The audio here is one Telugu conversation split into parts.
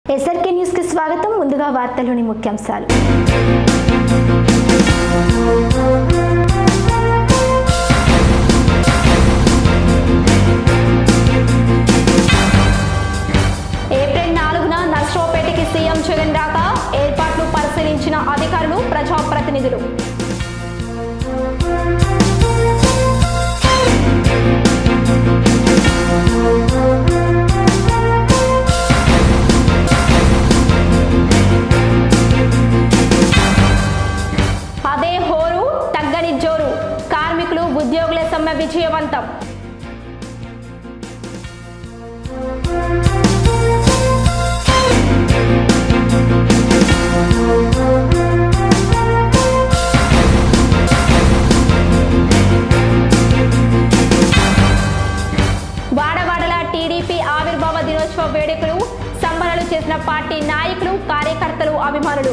ఎస్ఆర్కే న్యూస్ కి స్వాగతం ముందుగా వార్తలోని ముఖ్యాంశాలు ఏప్రిల్ నాలుగున నర్సరావుపేటకి సీఎం జగన్ రాక ఏర్పాట్లు పరిశీలించిన అధికారులు ప్రజాప్రతినిధులు అదే హోరు తగ్గని జోరు కార్మికులు ఉద్యోగుల సమ్మె విజయవంతం వాడవాడల టీడీపీ ఆవిర్భావ దినోత్సవ వేడుకలు సంబరాలు చేసిన పార్టీ నాయకులు కార్యకర్తలు అభిమానులు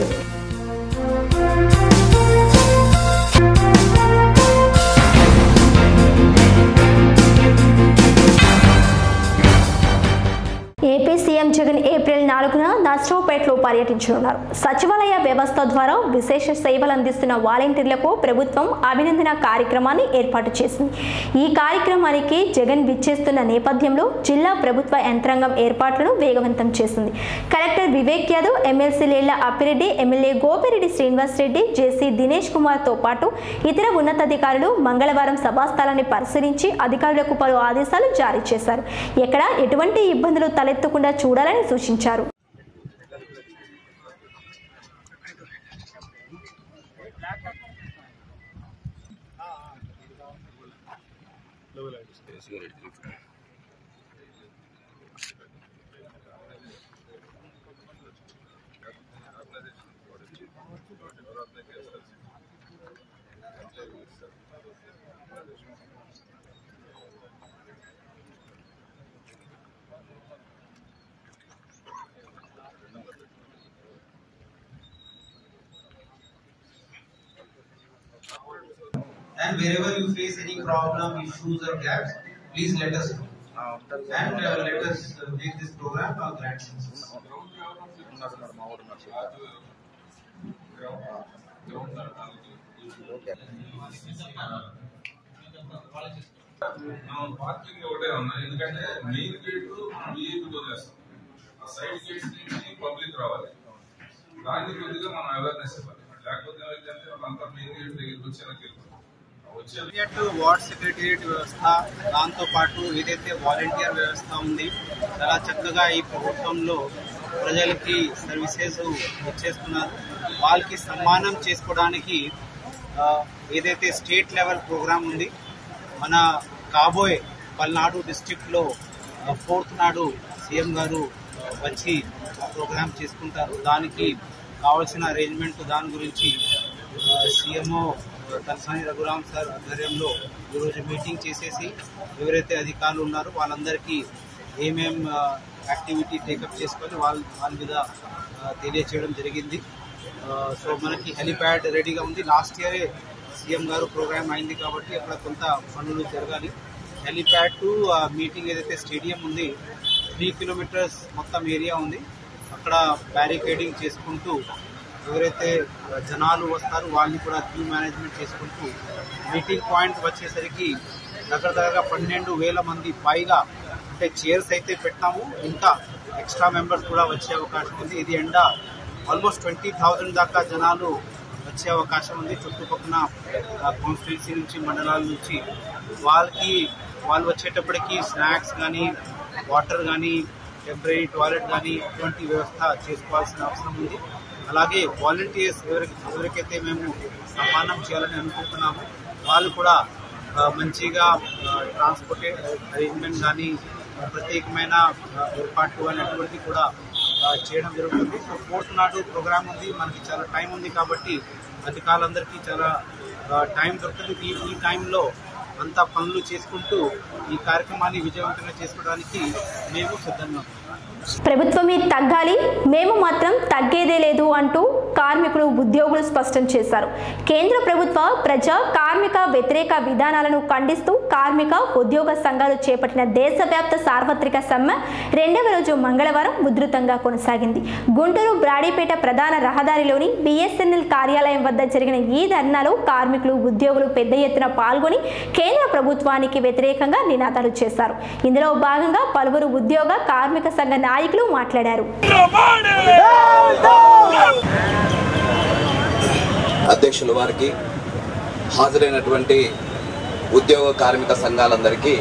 ఏపీ సీఎం జగన్ ఏప్రిల్ నాలుగున నర్సరావుపేటలో పర్యటించనున్నారు సచివాలయ వ్యవస్థ ద్వారా విశేష సేవలు అందిస్తున్న వాలంటీర్లకు ప్రభుత్వం అభినందన కార్యక్రమాన్ని ఏర్పాటు చేసింది ఈ కార్యక్రమానికి జగన్ విచ్చేస్తున్న నేపథ్యంలో జిల్లా ప్రభుత్వ యంత్రాంగం ఏర్పాట్లను వేగవంతం చేసింది collector Vivek Yadav MLC Lella Appireddy MLA Gopireddy Srinivas Reddy JC Dinesh కుమార్తో పాటు ఇతర ఉన్నతాధికారులు మంగళవారం సభాస్థలాన్ని పరిశీలించి అధికారులకు పలు ఆదేశాలు జారీ చేశారు ఎక్కడ ఎటువంటి ఇబ్బందులు తలెత్తకుండా చూడాలని సూచించారు And wherever you face any problem, issues or gaps, please let us know. And uh, let us uh, make this program a grand success. మనం పార్కింగ్ ఒకటే ఉన్నా ఎందుకంటే మెయిన్ గేట్ వీఐపీ వదిలేస్తాం ఆ సైడ్ గేట్స్ నుంచి పబ్లిక్ రావాలి దాన్ని కొద్దిగా మనం అవేర్నెస్ ఇవ్వాలి లేకపోతే ఏమైందంటే వాళ్ళంతా మెయిన్ గేట్ దగ్గరికి వచ్చి వెనక్కి వెళ్ళిపోతారు వచ్చే సెక్రటరియట్ వార్డ్ సెక్రటరియట్ వ్యవస్థ దాంతో పాటు ఏదైతే వాలంటీర్ వ్యవస్థ ఉంది చాలా చక్కగా ఈ ప్రభుత్వంలో ప్రజలకి సర్వీసెస్ ఇచ్చేస్తున్నారు వాళ్ళకి సన్మానం చేసుకోవడానికి ఆ, ఏదైతే స్టేట్ లెవెల్ ప్రోగ్రామ్ ఉంది మన కాబోయే పల్నాడు డిస్టిక్లో ఫోర్త్ నాడు సీఎం గారు ఆ, వచ్చి ఆ ప్రోగ్రామ్ చేసుకుంటారు దానికి కావాల్సిన అరేంజ్మెంట్ దాని గురించి సీఎంఓ తలసాని రఘురామ్ సార్ ఆధ్వర్యంలో ఈరోజు మీటింగ్ చేసేసి ఎవరైతే అధికారులు ఉన్నారో వాళ్ళందరికీ ఏమేం యాక్టివిటీ టేకప్ చేసుకొని వాళ్ళ వాళ్ళ మీద ఆ, తెలియచేయడం జరిగింది ఆ, సో మనకి హెలిప్యాడ్ రెడీగా ఉంది లాస్ట్ ఇయరే సీఎం గారు ప్రోగ్రామ్ అయింది కాబట్టి అక్కడ కొంత పనులు జరగాలి హెలిప్యాడ్ టు మీటింగ్ ఏదైతే స్టేడియం ఉంది త్రీ కిలోమీటర్స్ మొత్తం ఏరియా ఉంది అక్కడ బ్యారికేడింగ్ చేసుకుంటూ ఎవరైతే జనాలు వస్తారో వాళ్ళని కూడా క్యూ మేనేజ్మెంట్ చేసుకుంటూ మీటింగ్ పాయింట్ వచ్చేసరికి దగ్గర దగ్గరగా పన్నెండు వేల మంది పైగా అంటే చైర్స్ అయితే పెట్టాము ఇంకా ఎక్స్ట్రా మెంబర్స్ కూడా వచ్చే అవకాశం ఉంది ఇది ఎండ ఆల్మోస్ట్ ట్వంటీ థౌజండ్ దాకా జనాలు వచ్చే అవకాశం ఉంది చుట్టుపక్కల కాన్స్టిట్యున్సీ నుంచి మండలాల నుంచి వాళ్ళకి వాళ్ళు వచ్చేటప్పటికి స్నాక్స్ కానీ వాటర్ కానీ టెంపరీ టాయిలెట్ కానీ ఇటువంటి వ్యవస్థ చేసుకోవాల్సిన అవసరం ఉంది అలాగే వాలంటీర్స్ ఎవరికి ఎవరికైతే మేము సన్మానం చేయాలని అనుకుంటున్నామో వాళ్ళు కూడా ఆ, మంచిగా ట్రాన్స్పోర్ట్ అరేంజ్మెంట్ కానీ ప్రత్యేకమైన ఆ, ఏర్పాట్లు అనేటువంటి కూడా ఆ, చేయడం జరుగుతుంది సో ఫోర్త్ నాడు ప్రోగ్రామ్ ఉంది మనకి చాలా టైం ఉంది కాబట్టి అధికారులందరికీ చాలా ఆ, టైం దొరుకుతుంది ఈ ఈ టైంలో అంతా పనులు చేసుకుంటూ ఈ కార్యక్రమాన్ని విజయవంతంగా చేసుకోవడానికి మేము సిద్ధంగా ఉన్నాం ప్రభుత్వమే తగ్గాలి మేము మాత్రం తగ్గేదే లేదు అంటూ కార్మికులు ఉద్యోగులు స్పష్టం చేశారు కేంద్ర ప్రభుత్వ ప్రజా కార్మిక వ్యతిరేక విధానాలను ఖండిస్తూ కార్మిక ఉద్యోగ సంఘాలు చేపట్టిన దేశవ్యాప్త సార్వత్రిక సమ్మె రెండవ రోజు మంగళవారం ఉధృతంగా కొనసాగింది గుంటూరు బ్రాడీపేట ప్రధాన రహదారిలోని బిఎస్ఎన్ఎల్ కార్యాలయం వద్ద జరిగిన ఈ ధర్నాలో కార్మికులు ఉద్యోగులు పెద్ద ఎత్తున పాల్గొని కేంద్ర ప్రభుత్వానికి వ్యతిరేకంగా నినాదాలు చేశారు ఇందులో భాగంగా పలువురు ఉద్యోగ కార్మిక సంఘ నాయకులు మాట్లాడారు అధ్యక్షుల వారికి హాజరైనటువంటి ఉద్యోగ కార్మిక సంఘాలందరికీ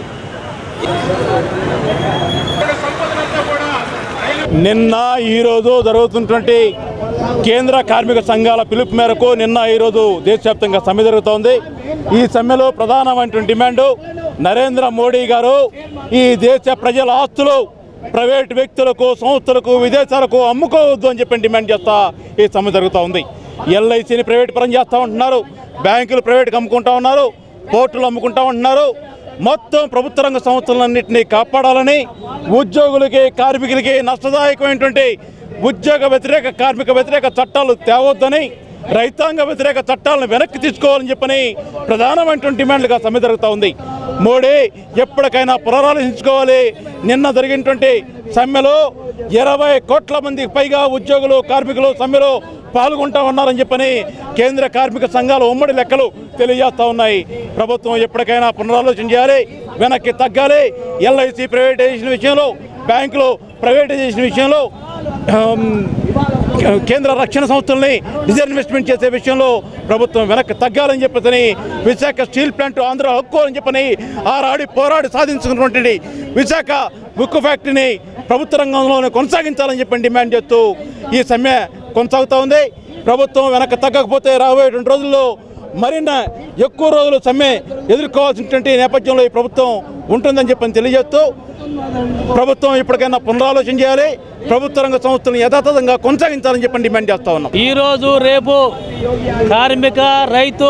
నిన్న ఈరోజు జరుగుతున్నటువంటి కేంద్ర కార్మిక సంఘాల పిలుపు మేరకు నిన్న ఈరోజు దేశవ్యాప్తంగా సమ్మె జరుగుతోంది ఈ సమ్మెలో ప్రధానమైనటువంటి డిమాండు నరేంద్ర మోడీ గారు ఈ దేశ ప్రజల ఆస్తులు ప్రైవేట్ వ్యక్తులకు సంస్థలకు విదేశాలకు అమ్ముకోవద్దు అని చెప్పి డిమాండ్ చేస్తా ఈ సమ్మె జరుగుతూ ఉంది ఎల్ఐసిని ప్రైవేట్ పరం చేస్తూ ఉంటున్నారు బ్యాంకులు ప్రైవేట్కి అమ్ముకుంటా ఉన్నారు పోర్టులు అమ్ముకుంటా ఉంటున్నారు మొత్తం ప్రభుత్వ రంగ సంస్థలన్నింటినీ కాపాడాలని ఉద్యోగులకి కార్మికులకి నష్టదాయకమైనటువంటి ఉద్యోగ వ్యతిరేక కార్మిక వ్యతిరేక చట్టాలు తేవద్దని రైతాంగ వ్యతిరేక చట్టాలను వెనక్కి తీసుకోవాలని చెప్పని ప్రధానమైనటువంటి డిమాండ్లుగా సమ్మె జరుగుతూ ఉంది మోడీ ఎప్పటికైనా పునరాలోచించుకోవాలి నిన్న జరిగినటువంటి సమ్మెలో ఇరవై కోట్ల మందికి పైగా ఉద్యోగులు కార్మికులు సమ్మెలో పాల్గొంటా ఉన్నారని చెప్పని కేంద్ర కార్మిక సంఘాల ఉమ్మడి లెక్కలు తెలియజేస్తా ఉన్నాయి ప్రభుత్వం ఎప్పటికైనా పునరాలోచన చేయాలి వెనక్కి తగ్గాలి ఎల్ఐసి ప్రైవేటైజేషన్ విషయంలో బ్యాంకులు ప్రైవేటైజేషన్ విషయంలో ఆమ్, కేంద్ర రక్షణ సంస్థల్ని డిజైన్వెస్ట్మెంట్ చేసే విషయంలో ప్రభుత్వం వెనక్కి తగ్గాలని చెప్పని విశాఖ స్టీల్ ప్లాంట్ ఆంధ్ర హక్కు అని చెప్పని ఆరాడి పోరాడి సాధించుకున్నటువంటి విశాఖ ఉక్కు ఫ్యాక్టరీని ప్రభుత్వ రంగంలోనే కొనసాగించాలని చెప్పని డిమాండ్ చేస్తూ ఈ సమ్మె కొనసాగుతూ ఉంది ప్రభుత్వం వెనక్కి తగ్గకపోతే రాబోయేటువంటి రోజుల్లో మరిన్న ఎక్కువ రోజులు సమ్మె ఎదుర్కోవాల్సినటువంటి నేపథ్యంలో ఈ ప్రభుత్వం ఉంటుందని చెప్పని తెలియజేస్తూ ప్రభుత్వం ఇప్పటికైనా పునరాలోచన చేయాలి ప్రభుత్వ రంగ సంస్థలను యథాతథంగా కొనసాగించాలని చెప్పని డిమాండ్ చేస్తా ఉన్నాం ఈరోజు రేపు కార్మిక రైతు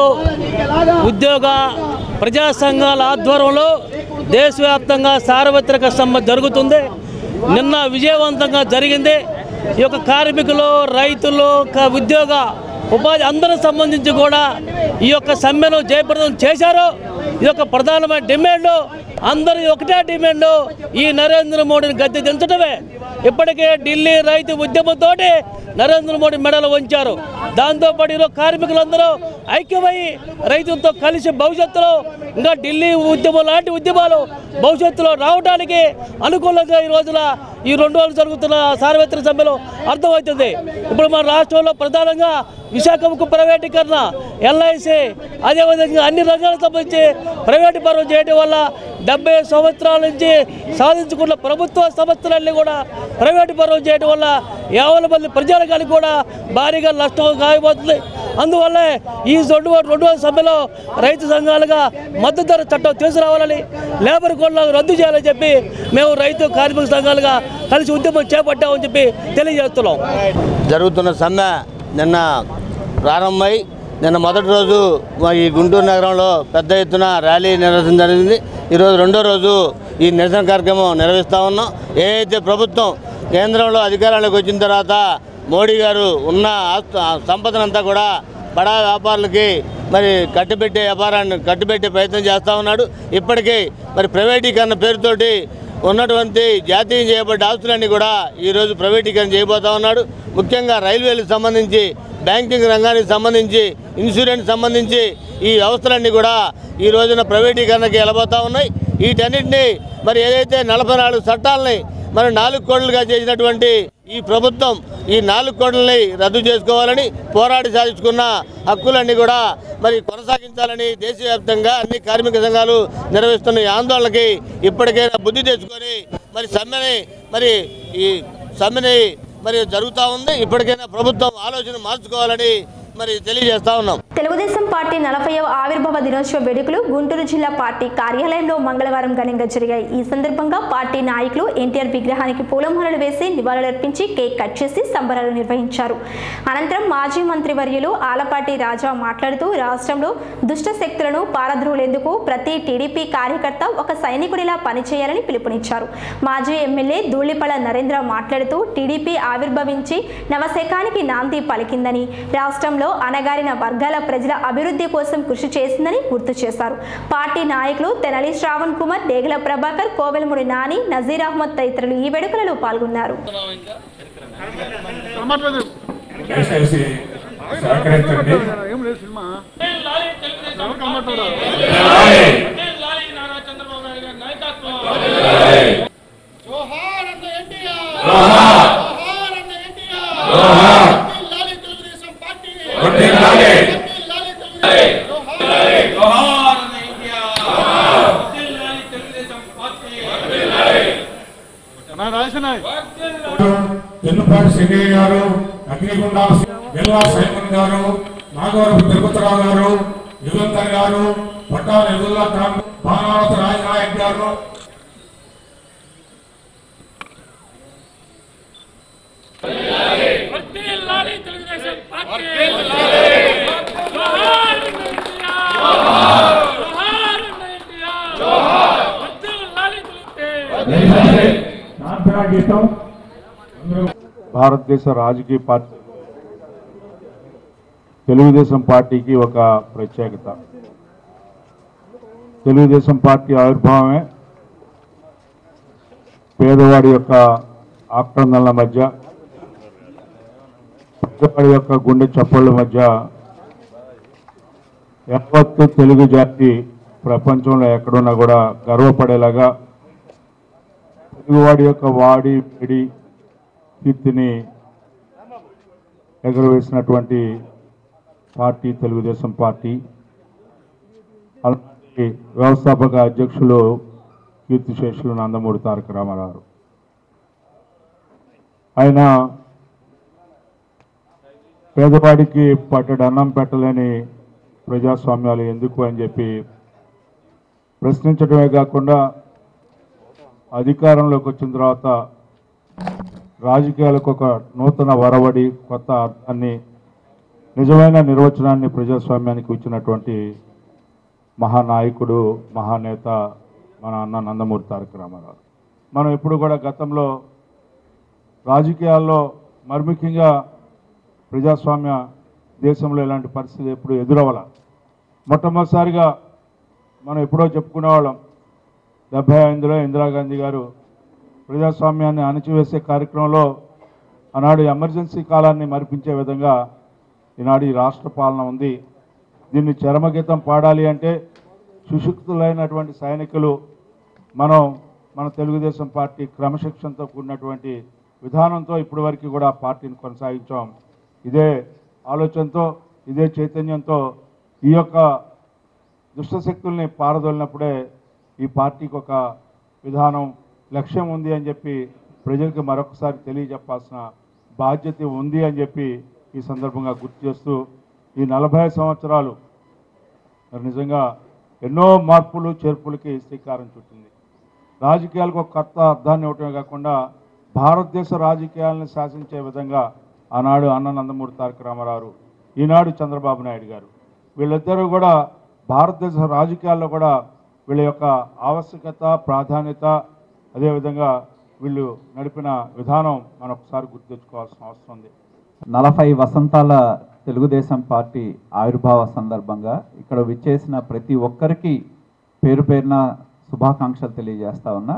ఉద్యోగ ప్రజా సంఘాల ఆధ్వర్యంలో దేశవ్యాప్తంగా సార్వత్రిక సమ్మె జరుగుతుంది నిన్న విజయవంతంగా జరిగింది ఈ యొక్క కార్మికులు రైతులు క- ఉద్యోగ ఉపాధి అందరికి సంబంధించి కూడా ఈ యొక్క సమ్మెను జయప్రదం చేశారు ఇది ఒక ప్రధానమైన డిమాండ్ అందరి ఒకటే డిమాండ్ ఈ నరేంద్ర మోడీని గద్దె దించడమే ఇప్పటికే ఢిల్లీ రైతు ఉద్యమంతో నరేంద్ర మోడీ మెడలు వంచారు దాంతోపాటు ఈరోజు కార్మికులందరూ ఐక్యమై రైతులతో కలిసి భవిష్యత్తులో ఇంకా ఢిల్లీ ఉద్యమం లాంటి ఉద్యమాలు భవిష్యత్తులో రావడానికి అనుకూలంగా ఈ రోజున ఈ రెండు రోజులు జరుగుతున్న సార్వత్రిక సమ్మెలో అర్థమవుతుంది ఇప్పుడు మన రాష్ట్రంలో ప్రధానంగా విశాఖ ఉక్కు ప్రైవేటీకరణ ఎల్ఐసి అదేవిధంగా అన్ని రంగాలకు సంబంధించి ప్రైవేటీకరణ చేయడం వల్ల డెబ్బై సంవత్సరాల నుంచి సాధించుకున్న ప్రభుత్వ సంస్థలన్నీ కూడా ప్రైవేటు పరం చేయడం వల్ల యాభై మంది ప్రజలకు కూడా భారీగా నష్టం కాయబోతుంది అందువల్ల ఈ రెండు రెండు రోజుల సమ్మెలో రైతు సంఘాలుగా మద్దతు ధర చట్టం తీసుకురావాలని లేబర్ కోడ్లను రద్దు చేయాలని చెప్పి మేము రైతు కార్మిక సంఘాలుగా కలిసి ఉద్యమం చేపట్టామని చెప్పి తెలియజేస్తున్నాం జరుగుతున్న సమ్మె నిన్న ప్రారంభమై నిన్న మొదటి రోజు మా ఈ గుంటూరు నగరంలో పెద్ద ఎత్తున ర్యాలీ నిర్వహించడం జరిగింది ఈరోజు రెండో రోజు ఈ నిరసన కార్యక్రమం నిర్వహిస్తూ ఉన్నాం ఏదైతే ప్రభుత్వం కేంద్రంలో అధికారంలోకి వచ్చిన తర్వాత మోడీ గారు ఉన్న ఆస్తు ఆ సంపదనంతా కూడా బడా వ్యాపారులకి మరి కట్టుబెట్టే వ్యాపారాన్ని కట్టుబెట్టే ప్రయత్నం చేస్తూ ఉన్నాడు ఇప్పటికీ మరి ప్రైవేటీకరణ పేరుతోటి ఉన్నటువంటి జాతీయం చేయబడ్డ ఆస్తులన్నీ కూడా ఈరోజు ప్రైవేటీకరణ చేయబోతా ఉన్నాడు ముఖ్యంగా రైల్వేలకు సంబంధించి బ్యాంకింగ్ రంగానికి సంబంధించి ఇన్సూరెన్స్ సంబంధించి ఈ వ్యవస్థలన్నీ కూడా ఈ రోజున ప్రైవేటీకరణకి వెళ్ళబోతా ఉన్నాయి వీటన్నిటిని మరి ఏదైతే నలభై నాలుగు చట్టాలని మరి నాలుగు కోట్లుగా చేసినటువంటి ఈ ప్రభుత్వం ఈ నాలుగు కోట్లని రద్దు చేసుకోవాలని పోరాడి సాధించుకున్న హక్కులన్నీ కూడా మరి కొనసాగించాలని దేశవ్యాప్తంగా అన్ని కార్మిక సంఘాలు నిర్వహిస్తున్న ఈ ఆందోళనకి ఇప్పటికైనా బుద్ధి తెచ్చుకొని మరి సమ్మెని మరి ఈ సమ్మెని మరి జరుగుతూ ఉంది ఇప్పటికైనా ప్రభుత్వం ఆలోచన మార్చుకోవాలని మరి తెలియజేస్తా ఉన్నాం తెలుగుదేశం పార్టీ నలభైవ ఆవిర్భావ దినోత్సవ వేడుకలు గుంటూరు జిల్లా పార్టీ కార్యాలయంలో మంగళవారం ఘనంగా జరిగాయి ఈ సందర్భంగా పార్టీ నాయకులు ఎన్టీఆర్ విగ్రహానికి పూలమాలలు వేసి నివాళులర్పించి కేక్ కట్ చేసి సంబరాలు నిర్వహించారు అనంతరం మాజీ మంత్రివర్యులు ఆలపాటి రాజా మాట్లాడుతూ రాష్ట్రంలో దుష్ట శక్తులను పారద్రోలేందుకు ప్రతి టీడీపీ కార్యకర్త ఒక సైనికుడిలా పనిచేయాలని పిలుపునిచ్చారు మాజీ ఎమ్మెల్యే ధూళిపళ నరేంద్ర మాట్లాడుతూ టీడీపీ ఆవిర్భవించి నవశకానికి నాంది పలికిందని రాష్ట్రంలో అణగారిన వర్గాల ప్రజల అభివృద్ధి కోసం కృషి చేసిందని గుర్తు చేశారు పార్టీ నాయకులు తెనలి శ్రావణ్ కుమార్ డేగల ప్రభాకర్ కోవెలముడి నాని నజీర్ అహ్మద్ తదితరులు ఈ వేడుకలలో పాల్గొన్నారు దయచేసి సహకరించండి చెన్నుపాటి సింగయ్య గారు అగ్నిగుండ బిల్వా సైమన్ గారు నాగవరపు తిరుపతిరావు గారు యుగంధర్ గారు పట్టాల ఎదుల్లా ఖాన్ భానావతి రాజనాయక్ గారు గీతం భారతదేశ రాజకీయ పార్టీ తెలుగుదేశం పార్టీకి ఒక ప్రత్యేకత తెలుగుదేశం పార్టీ ఆవిర్భావమే పేదవాడి యొక్క ఆక్రందనల మధ్య పేదవాడి యొక్క గుండె చప్పళ్ళ మధ్య యావత్తు తెలుగు జాతి ప్రపంచంలో ఎక్కడున్నా కూడా గర్వపడేలాగా తెలుగువాడి యొక్క వాడి పిడి కీర్తిని ఎగురవేసినటువంటి పార్టీ తెలుగుదేశం పార్టీ అలాంటి వ్యవస్థాపక అధ్యక్షులు కీర్తిశేషులు నందమూరి తారక రామారావు ఆయన పేదవాడికి పట్టడు అన్నం పెట్టలేని ప్రజాస్వామ్యాలు ఎందుకు అని చెప్పి ప్రశ్నించడమే కాకుండా అధికారంలోకి వచ్చిన తర్వాత రాజకీయాలకు ఒక నూతన వరవడి కొత్త అర్థాన్ని నిజమైన నిర్వచనాన్ని ప్రజాస్వామ్యానికి ఇచ్చినటువంటి మహానాయకుడు మహానేత మన అన్న నందమూరి తారక రామారావు మనం ఎప్పుడు కూడా గతంలో రాజకీయాల్లో మరి ముఖ్యంగా ప్రజాస్వామ్య దేశంలో ఇలాంటి పరిస్థితి ఎప్పుడు ఎదురవ్వాల మొట్టమొదటిసారిగా మనం ఎప్పుడో చెప్పుకునేవాళ్ళం డెబ్బై ఐదులో ఇందిరాగాంధీ గారు ప్రజాస్వామ్యాన్ని అణచివేసే కార్యక్రమంలో ఆనాడు ఎమర్జెన్సీ కాలాన్ని మరిపించే విధంగా ఈనాడు ఈ రాష్ట్ర పాలన ఉంది దీన్ని చరమగీతం పాడాలి అంటే సుశుక్తులైనటువంటి సైనికులు మనం మన తెలుగుదేశం పార్టీ క్రమశిక్షణతో కూడినటువంటి విధానంతో ఇప్పటి వరకు కూడా పార్టీని కొనసాగించాం ఇదే ఆలోచనతో ఇదే చైతన్యంతో ఈ యొక్క దుష్టశక్తుల్ని పారదోలినప్పుడే ఈ పార్టీకి ఒక విధానం లక్ష్యం ఉంది అని చెప్పి ప్రజలకు మరొకసారి తెలియజెప్పాల్సిన బాధ్యత ఉంది అని చెప్పి ఈ సందర్భంగా గుర్తు చేస్తూ ఈ నలభై సంవత్సరాలు మరి నిజంగా ఎన్నో మార్పులు చేర్పులకి శ్రీకారం చుట్టింది రాజకీయాలకు ఒక కొత్త అర్థాన్ని ఇవ్వటమే కాకుండా భారతదేశ రాజకీయాలను శాసించే విధంగా ఆనాడు అన్న నందమూరి తారక రామారావు ఈనాడు చంద్రబాబు నాయుడు గారు వీళ్ళిద్దరూ కూడా భారతదేశ రాజకీయాల్లో కూడా వీళ్ళ యొక్క ఆవశ్యకత ప్రాధాన్యత అదేవిధంగా వీళ్ళు నడిపిన విధానం మనం ఒకసారి గుర్తు తెచ్చుకోవాల్సిన అవసరం ఉంది నలభై వసంతాల తెలుగుదేశం పార్టీ ఆవిర్భావ సందర్భంగా ఇక్కడ విచ్చేసిన ప్రతి ఒక్కరికి పేరు పేరున శుభాకాంక్షలు తెలియజేస్తా ఉన్నా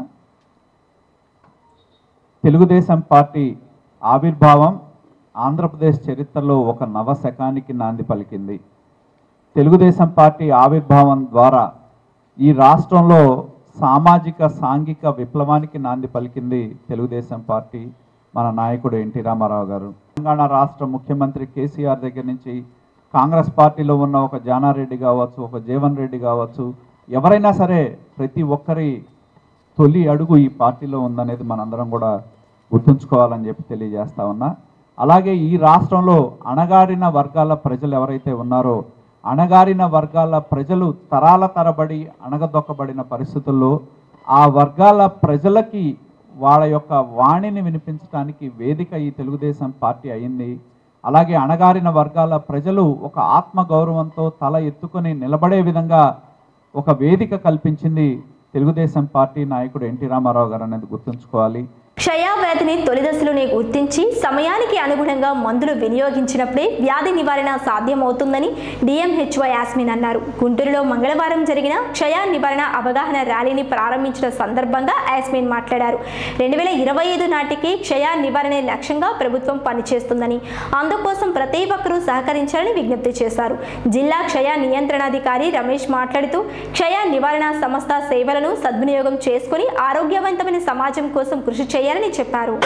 తెలుగుదేశం పార్టీ ఆవిర్భావం ఆంధ్రప్రదేశ్ చరిత్రలో ఒక నవశకానికి నాంది పలికింది తెలుగుదేశం పార్టీ ఆవిర్భావం ద్వారా ఈ రాష్ట్రంలో సామాజిక సాంఘిక విప్లవానికి నాంది పలికింది తెలుగుదేశం పార్టీ మన నాయకుడు ఎన్టీ రామారావు గారు తెలంగాణ రాష్ట్ర ముఖ్యమంత్రి కేసీఆర్ దగ్గర నుంచి కాంగ్రెస్ పార్టీలో ఉన్న ఒక జానారెడ్డి కావచ్చు ఒక జీవన్ రెడ్డి కావచ్చు ఎవరైనా సరే ప్రతి ఒక్కరి తొలి అడుగు ఈ పార్టీలో ఉందనేది మనందరం కూడా గుర్తుంచుకోవాలని చెప్పి తెలియజేస్తా ఉన్నా అలాగే ఈ రాష్ట్రంలో అణగారిన వర్గాల ప్రజలు ఎవరైతే ఉన్నారో అణగారిన వర్గాల ప్రజలు తరాల తరబడి అణగదొక్కబడిన పరిస్థితుల్లో ఆ వర్గాల ప్రజలకి వాళ్ళ యొక్క వాణిని వినిపించడానికి వేదిక ఈ తెలుగుదేశం పార్టీ అయింది అలాగే అణగారిన వర్గాల ప్రజలు ఒక ఆత్మ గౌరవంతో తల ఎత్తుకొని నిలబడే విధంగా ఒక వేదిక కల్పించింది తెలుగుదేశం పార్టీ నాయకుడు ఎన్టీ రామారావు గారు అనేది గుర్తుంచుకోవాలి క్షయవ్యాధిని తొలి దశలోనే గుర్తించి సమయానికి అనుగుణంగా మందులు వినియోగించినప్పుడే వ్యాధి నివారణ సాధ్యమవుతుందని డిఎంహెచ్ఓ యాస్మిన్ అన్నారు గుంటూరులో మంగళవారం జరిగిన క్షయ నివారణ అవగాహన ర్యాలీని ప్రారంభించిన సందర్భంగా యాస్మిన్ మాట్లాడారు రెండు వేల ఇరవై ఐదు నాటికి క్షయ నివారణ లక్ష్యంగా ప్రభుత్వం పనిచేస్తుందని అందుకోసం ప్రతి ఒక్కరూ సహకరించాలని విజ్ఞప్తి చేశారు జిల్లా క్షయ నియంత్రణాధికారి రమేష్ మాట్లాడుతూ క్షయ నివారణ సంస్థ సేవలను సద్వినియోగం చేసుకుని ఆరోగ్యవంతమైన సమాజం కోసం కృషి చేయాలని చెప్పారు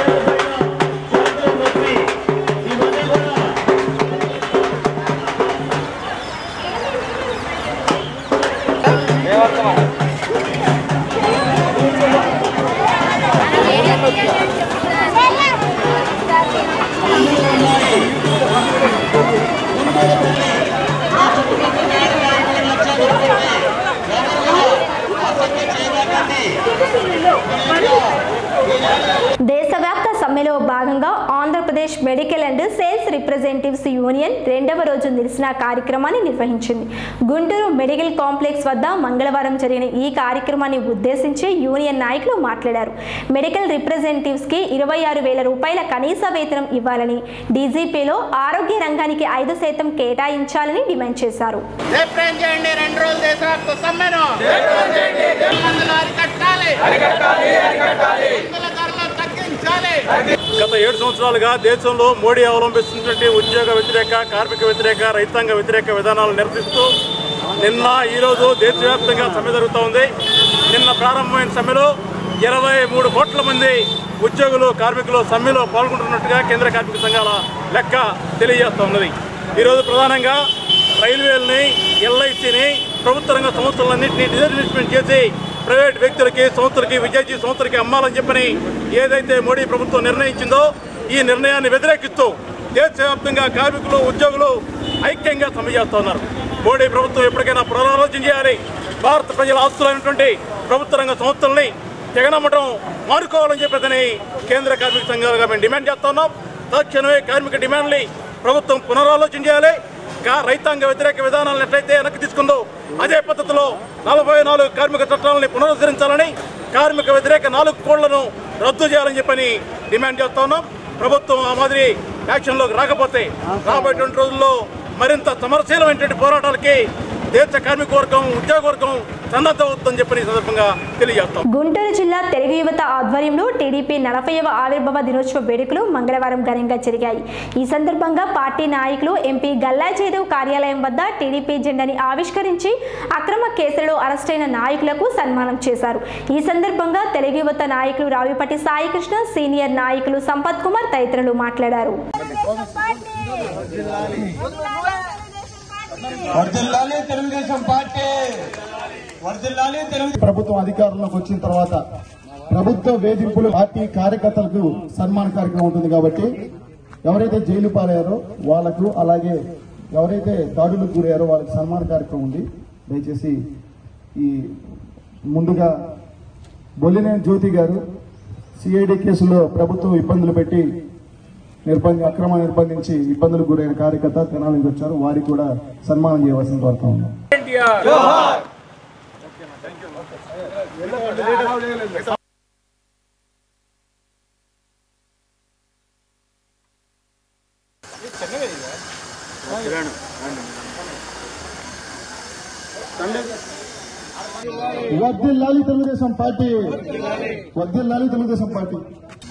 దేశవ్యాప్త సమ్మెలో భాగంగా Andhra Pradesh medical and sales representatives union రెండవ రోజు నిరసన కార్యక్రమాన్ని నిర్వహించింది గుంటూరు మెడికల్ కాంప్లెక్స్ వద్ద మంగళవారం జరిగిన ఈ కార్యక్రమాన్ని ఉద్దేశించి యూనియన్ నాయకులు మాట్లాడారు మెడికల్ రిప్రజెంటేటివ్స్ కి ఇరవై ఆరు వేల రూపాయల కనీస వేతనం ఇవ్వాలని డీజీపీలో ఆరోగ్య రంగానికి ఐదు శాతం కేటాయించాలని డిమాండ్ చేశారు జయప్రయం చేయండి రెండు రోజులు దేశవ్యాప్త సమ్మెను మందులు అరికట్టాలి మందుల ధరలు తగ్గించాలి గత ఏడు సంవత్సరాలుగా దేశంలో మోడీ అవలంబిస్తున్నటువంటి ఉద్యోగ వ్యతిరేక కార్మిక వ్యతిరేక రైతాంగ వ్యతిరేక విధానాలు నిరసిస్తూ నిన్న ఈరోజు దేశవ్యాప్తంగా సమ్మె జరుగుతూ ఉంది నిన్న ప్రారంభమైన సమ్మెలో ఇరవై మూడు కోట్ల మంది ఉద్యోగులు కార్మికులు సమ్మెలో పాల్గొంటున్నట్టుగా కేంద్ర కార్మిక సంఘాల లెక్క తెలియజేస్తూ ఉన్నది ఈరోజు ప్రధానంగా రైల్వేలని ఎల్ఐసిని ప్రభుత్వ రంగ సంస్థలన్నింటినీ డిజైన్మెంట్ చేసి ప్రైవేట్ వ్యక్తులకి సంస్థలకి విద్యార్థి సంస్థలకి అమ్మాలని చెప్పని ఏదైతే మోడీ ప్రభుత్వం నిర్ణయించిందో ఈ నిర్ణయాన్ని వ్యతిరేకిస్తూ దేశవ్యాప్తంగా కార్మికులు ఉద్యోగులు ఐక్యంగా సమ్మె చేస్తున్నారు మోడీ ప్రభుత్వం ఎప్పటికైనా పునరాలోచన చేయాలి భారత ప్రజల ఆస్తులైనటువంటి ప్రభుత్వ రంగ సంస్థల్ని జగనమ్మటం మారుకోవాలని చెప్పేదని కేంద్ర కార్మిక సంఘాలుగా మేము డిమాండ్ చేస్తున్నాం తక్షణమే కార్మిక డిమాండ్ని ప్రభుత్వం పునరాలోచన చేయాలి కా- రైతాంగ వ్యతిరేక విధానాలను ఎట్లయితే వెనక్కి తీసుకుందో అదే పద్ధతిలో నలభై నాలుగు కార్మిక చట్టాలని పునరుద్ధరించాలని కార్మిక వ్యతిరేక నాలుగు కోళ్లను రద్దు చేయాలని చెప్పని డిమాండ్ చేస్తా ఉన్నాం ప్రభుత్వం ఆ మాదిరి యాక్షన్లోకి రాకపోతే రాబోయేటువంటి రోజుల్లో మరింత సమరశీలమైనటువంటి పోరాటాలకి దేశ కార్మిక వర్గం ఉద్యోగ వర్గం సన్నద్ధమవుతుందని చెప్పని ఈ సందర్భంగా తెలియజేస్తాం గుంటూరు జిల్లా తెలుగు యువత ఆధ్వర్యంలో టీడీపీ నలభైవ ఆవిర్భావ దినోత్సవ వేడుకలు మంగళవారం ఘనంగా జరిగాయి ఈ సందర్భంగా పార్టీ నాయకులు ఎంపీ గల్లా జయదేవ్ కార్యాలయం వద్ద టీడీపీ జెండాని ఆవిష్కరించి అక్రమ కేసులలో అరెస్టైన నాయకులకు సన్మానం చేశారు ఈ సందర్భంగా తెలుగు యువత నాయకులు రావిపట్టి సాయికృష్ణ సీనియర్ నాయకులు సంపత్ కుమార్ తదితరులు మాట్లాడారు వర్ధిల్లాలి తెలుగుదేశం పార్టీ వర్ధిల్లాలి తెలుగు ప్రభుత్వం అధికారంలోకి వచ్చిన తర్వాత ప్రభుత్వ వేధింపులు పార్టీ కార్యకర్తలకు సన్మాన కార్యక్రమం ఉంటుంది కాబట్టి ఎవరైతే జైలు పాలయ్యారో వాళ్లకు అలాగే ఎవరైతే దాడులకు గురయ్యారో వాళ్ళకి సన్మాన కార్యక్రమం ఉంది దయచేసి ఈ ముందుగా బొల్లినేని జ్యోతి గారు సిఐడి కేసులో ప్రభుత్వం ఇబ్బందులు పెట్టి నిర్బంధ అక్రమ నిర్బంధించి ఇబ్బందులకు గురైన కార్యకర్త తెనాలికి వచ్చారు వారికి కూడా సన్మానం చేయవలసిన కోరుతా ఉన్నాం వర్ధిల్లాలి తెలుగుదేశం పార్టీ వర్ధిల్లాలి తెలుగుదేశం పార్టీ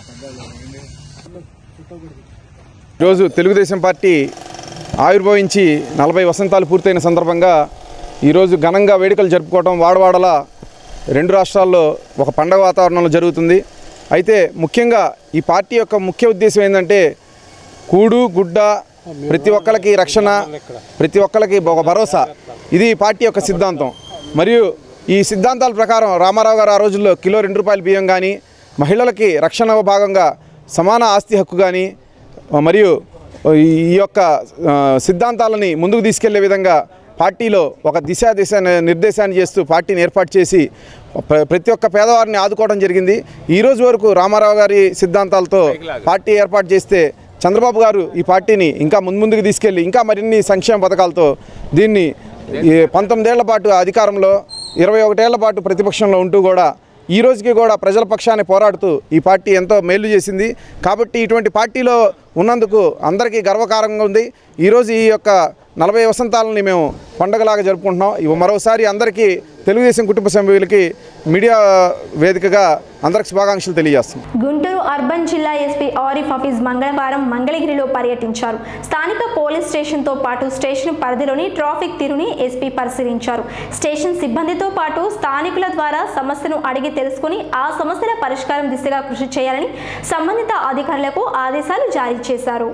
ఈరోజు తెలుగుదేశం పార్టీ ఆవిర్భవించి నలభై వసంతాలు పూర్తయిన సందర్భంగా ఈరోజు ఘనంగా వేడుకలు జరుపుకోవడం వాడవాడల రెండు రాష్ట్రాల్లో ఒక పండగ వాతావరణంలో జరుగుతుంది అయితే ముఖ్యంగా ఈ పార్టీ యొక్క ముఖ్య ఉద్దేశం ఏంటంటే కూడు గుడ్డ ప్రతి ఒక్కరికి రక్షణ ప్రతి ఒక్కరికి ఒక భరోసా ఇది ఈ పార్టీ యొక్క సిద్ధాంతం మరియు ఈ సిద్ధాంతాల ప్రకారం రామారావు గారు ఆ రోజుల్లో కిలో రెండు రూపాయల బియ్యం కానీ మహిళలకి రక్షణ భాగంగా సమాన ఆస్తి హక్కు కానీ మరియు ఈ యొక్క ఆ, సిద్ధాంతాలని ముందుకు తీసుకెళ్లే విధంగా పార్టీలో ఒక దిశ దిశ నిర్దేశాన్ని చేస్తూ పార్టీని ఏర్పాటు చేసి ప్ర- ప్రతి ఒక్క పేదవారిని ఆదుకోవడం జరిగింది ఈ రోజు వరకు రామారావు గారి సిద్ధాంతాలతో పార్టీ ఏర్పాటు చేస్తే చంద్రబాబు గారు ఈ పార్టీని ఇంకా ముందు ముందుకు తీసుకెళ్ళి ఇంకా మరిన్ని సంక్షేమ పథకాలతో దీన్ని ఈ పంతొమ్మిదేళ్ల పాటు అధికారంలో ఇరవై ఒకటేళ్ల పాటు ప్రతిపక్షంలో ఉంటూ కూడా ఈ రోజుకి కూడా ప్రజల పక్షాన్ని పోరాడుతూ ఈ పార్టీ ఎంతో మేలు చేసింది కాబట్టి ఇటువంటి పార్టీలో ఉన్నందుకు అందరికీ గర్వకారంగా ఉంది ఈరోజు ఈ యొక్క నలభై వసంతాలని మేము పండగలాగా జరుపుకుంటున్నాం ఇవి మరోసారి అందరికీ తెలుగుదేశం కుటుంబ సభ్యులకి మీడియా వేదికగా అందరికి శుభాకాంక్షలు తెలియజేస్తున్నాం గుంటూరు అర్బన్ జిల్లా ఎస్పీ ఆరిఫ్ హఫీజ్ మంగళవారం మంగళగిరిలో పర్యటించారు స్థానిక పోలీస్ స్టేషన్తో పాటు స్టేషన్ పరిధిలోని ట్రాఫిక్ తీరుని ఎస్పీ పరిశీలించారు స్టేషన్ సిబ్బందితో పాటు స్థానికుల ద్వారా సమస్యను అడిగి తెలుసుకుని ఆ సమస్యల పరిష్కారం దిశగా కృషి చేయాలని సంబంధిత అధికారులకు ఆదేశాలు జారీ చేశారు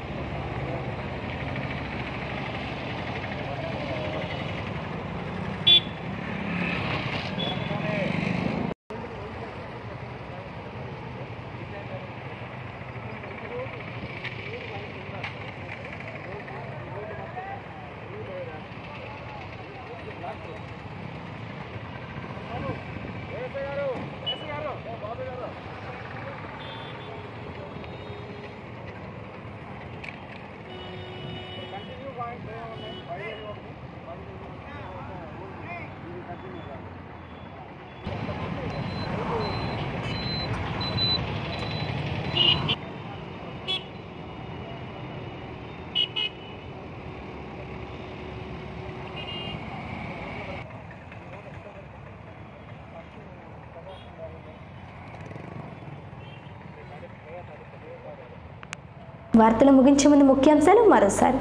వార్తలు ముగించే ముందు ముఖ్యాంశాలు మరోసారి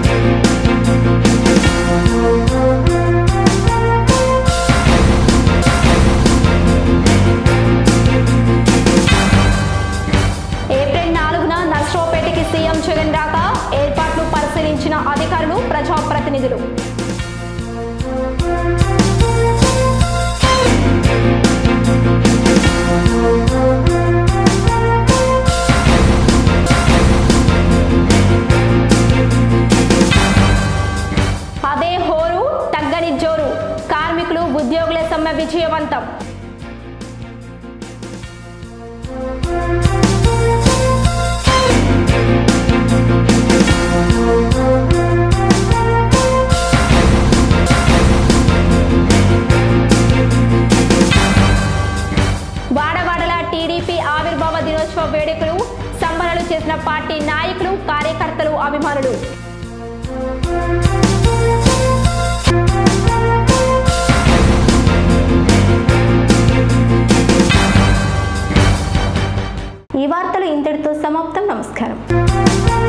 ఏప్రిల్ నాలుగున నర్సరావుపేటకి సీఎం జగన్ రాక ఏర్పాట్లు పరిశీలించిన అధికారులు ప్రజాప్రతినిధులు అదే హోరు తగ్గని జోరు కార్మికులు ఉద్యోగుల సమ్మె విజయవంతం వాడవాడల టీడీపీ ఆవిర్భావ దినోత్సవ వేడుకలు సంబరాలు చేసిన పార్టీ నాయకులు కార్యకర్తలు అభిమానులు ఈ వార్తలు ఇంతటితో సమాప్తం నమస్కారం